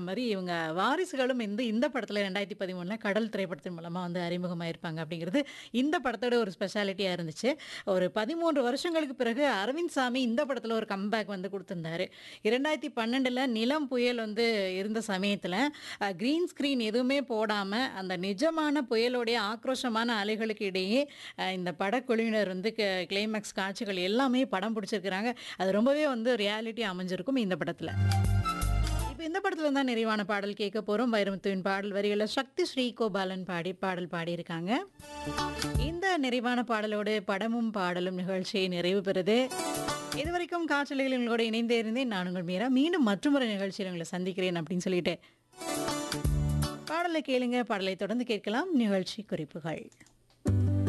மாரி இவங்க வாரிசுகளும் இந்த இந்த படத்துல 2013ல கடல் திரைப்படத்தின் மூலமா வந்து அறிமுகமாயிருப்பாங்க அப்படிங்கிறது இந்த படத்தோட ஒரு ஸ்பெஷாலிட்டியா இருந்துச்சு. ஒரு 13 வருஷங்களுக்கு பிறகு அரவிந்த் சாமி இந்த படத்துல ஒரு கம்பேக் வந்து குடுத்திருந்தாரு. 2012ல நிலம் புயல் வந்து இருந்த சமயத்துல அ கிரீன் ஸ்க்ரீன் எதுவுமே போடாம அந்த நிஜமான புயலுடைய ஆக்ரோஷமான அலைகளுக்கு இடையே அ இந்த படக்குழுவினர் வந்து க கிளைமாக்ஸ் காட்சிகள் எல்லாமே படம் பிடிச்சிருக்கிறாங்க. அது ரொம்பவே வந்து ரியாலிட்டி அமைஞ்சிருக்கும் இந்த படத்துல. இப்ப இந்த படத்துல தான் நிறைவான பாடல் கேட்க போறோம். வைரமுத்துவின் பாடல் வரிகள்ல சக்தி ஸ்ரீகோபாலன் பாடி பாடல் பாடியிருக்காங்க. இந்த நிறைவான பாடலோடு படமும் பாடலும் நிகழ்ச்சி நிறைவு பெறுது. இதுவரைக்கும் காற்றலைகளில் உங்களோட இணைந்தே இருந்தேன். நான் உங்கள் மீரா. மீண்டும் மற்றொரு நிகழ்ச்சியில் உங்களை சந்திக்கிறேன் அப்படின்னு சொல்லிட்டு பாடலை கேளுங்க. பாடலை தொடர்ந்து கேட்கலாம். நிகழ்ச்சி குறிப்புகள்.